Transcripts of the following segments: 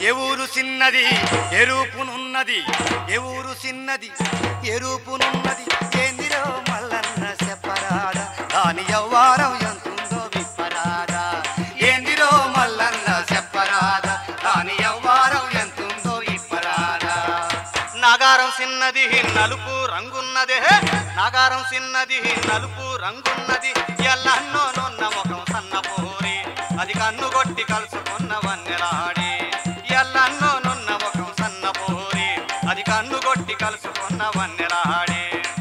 ఏ ఊరు చిన్నది ఎరుపునున్నది ఏ ఊరు చిన్నది ఎరుపునున్నది ఏందిరో మల్లన్న చెప్పరాదా దాని యవ్వారం ఎంతుందో విప్పరాదా ఏందిరో మల్లన్న చెప్పరాదా దాని యవ్వారం ఎంతుందో ఇప్పరాదా నాగారం చిన్నది నలుపు రంగున్నదే నాగారం చిన్నది నలుపు రంగున్నది ఎల్లన్నో నున్న ముఖం సన్నపోరి అది కన్ను కొట్టి కలుసుకున్న వన్నెలాడి ఎల్లన్నో నున్న ముఖం సన్నపోరి అది కన్ను కొట్టి కలుసుకున్న వన్నెలాడి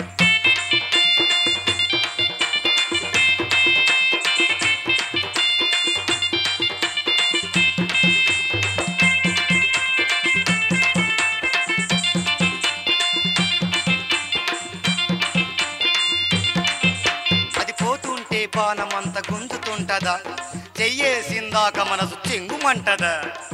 అది పోతుంటే బాణమంత గుంజుతుంటదా చెయ్యేసిందాక మనసు చెంగుమంటదా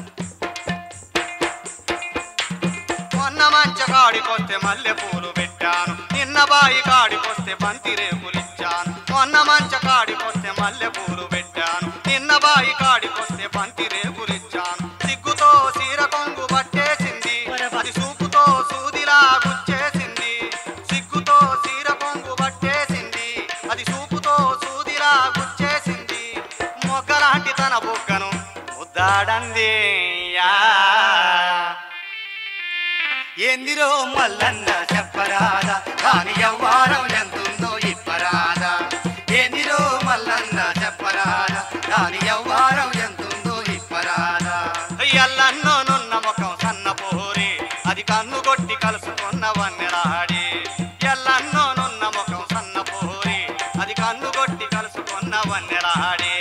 మొన్న మంచ కాడికొస్తే మల్లె పూలు పెట్టాను నిన్న బాయి కాడికొస్తే బంతి రేకులిచ్చాను మొన్న మంచ కాడికొస్తే మల్లె పూలు పెట్టాను నిన్న బాయి కాడికొస్తే బంతి రేకులిచ్చాను సిగ్గుతో సీర కొంగు పట్టేసింది అది చూపుతో సూదిలా గుచ్చేసింది సిగ్గుతో సీర కొంగు పట్టేసింది అది చూపుతో సూదిలా గుచ్చేసింది మొగ్గలాంటి తన బుగ్గను ముద్దాడంది యా ఏందిరో మల్లన్న చెప్పరాదా దాని యవ్వారం ఎంతుందో ఇప్పరాదా ఏందిరో మల్లన్న చెప్పరాదా దాని యవ్వారం ఎంతుందో ఇప్పరాదా ఎల్లన్నో నున్న ముఖం సన్న పోరి అది కన్ను కొట్టి కలుసుకున్న వన్నెలాడి ఎల్లన్నో నున్న ముఖం సన్న పోరి అది కన్ను కొట్టి కలుసుకున్న వన్నెలాడి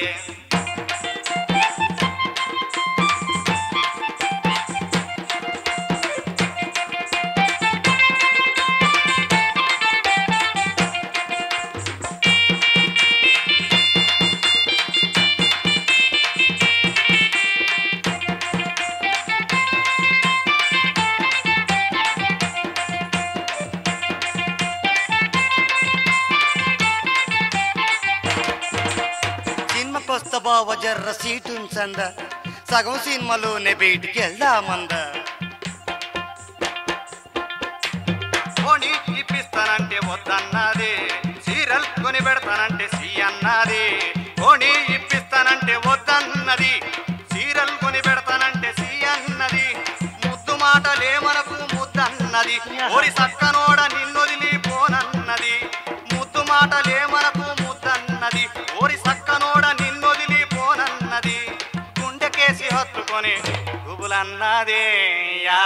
సినిమాకొస్త బావ జర్ర సీటుంచంద సగం సినిమాలోనే బయటికి వెళ్దామందా పోనీ ఇప్పిస్తానంటే వద్దన్నది సీరియల్ కొని పెడతానంటే సి అన్నది పోనీ ఇప్పిస్తానంటే వద్దన్నది సీరియల్ కొని పెడతానంటే సి అన్నది ముద్దు మాటలే మనకు ముద్దన్నది ఓరి సక్కనోడ నిన్నొదిలి పోనన్నది ముద్దు మాటలే మనకు ముద్దన్నది ఓరి సక్కనోడ నిన్నొదిలి పోనన్నది గుండెకేసి హత్తుకొని గుబులన్నదే యా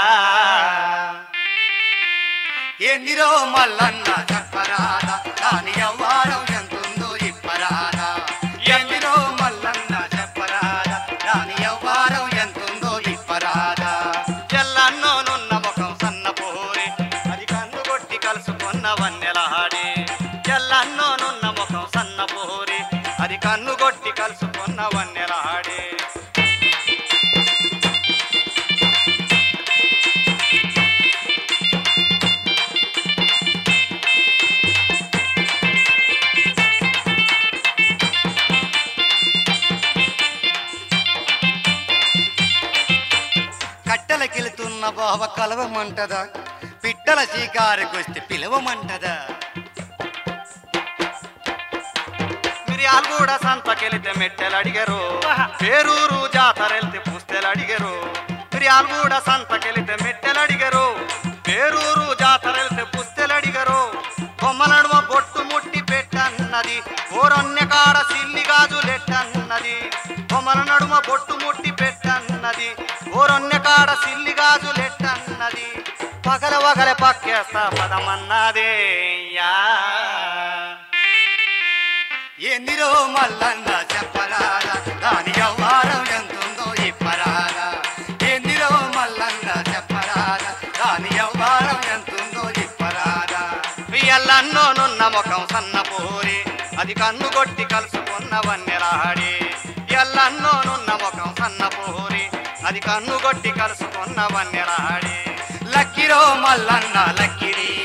ఏందిరో మల్లన్న చెప్పరాదా దాని యవ్వారం ఎంతుందో ఇప్పరాదా ఏందిరో మల్లన్న చెప్పరాదా దాని యవ్వారం ఎంతుందో ఇప్పరాదా ఎల్లన్నో నున్న ముఖం సన్న పోరి అది కన్ను కొట్టి కలుసుకున్న వన్నెలాడి ఎల్లన్నో నున్న ముఖం సన్న పోరి అది కన్ను కొట్టి కలుసుకున్న వన్నెలాడి కట్టెలకెళ్తున్న బావ కలవమంటదా పిట్టల షికారుకొస్తే పిలవమంటదా మిరియాలు కూడా సంతకెళితే మెట్టెలు అడిగారు పేరూరు జాతర వెళ్తే పుస్తెలు అడిగారు మిరియాలు కూడా సంతకెళితే మెట్టెలు అడిగారు పేరూరు జాతర వెళ్తే పుస్తెలు అడిగారు బొమ్మ నడుమ బొట్టు ముట్టి పెట్టన్నది ఓరొన్నె కాడ సిల్లి గాజులెట్టన్నది బొమ్మల నడుమ బొట్టు ముట్టి పెట్టన్నది ఓరొన్నె కాడ సిల్లి గాజులెట్టన్నది పగల వగల పక్కేస్తా పదమన్నదే యా ఏందిరో మల్లన్న చెప్పరాదా దాని యవ్వారం ఎంతుందో ఇప్పరాదా ఏందిరో మల్లన్న చెప్పరాదా దాని యవ్వారం ఎంతుందో ఇప్పరాదా ఎల్లన్నో నున్న ముఖం సన్న పోరి అది కన్ను కొట్టి కలుసుకున్న వన్నెలాడి ఎల్లన్నో నున్న ముఖం సన్న పోరి అది కన్ను కొట్టి కలుసుకున్న వన్నెలాడి లక్కిరో మల్లన్న లక్కిరి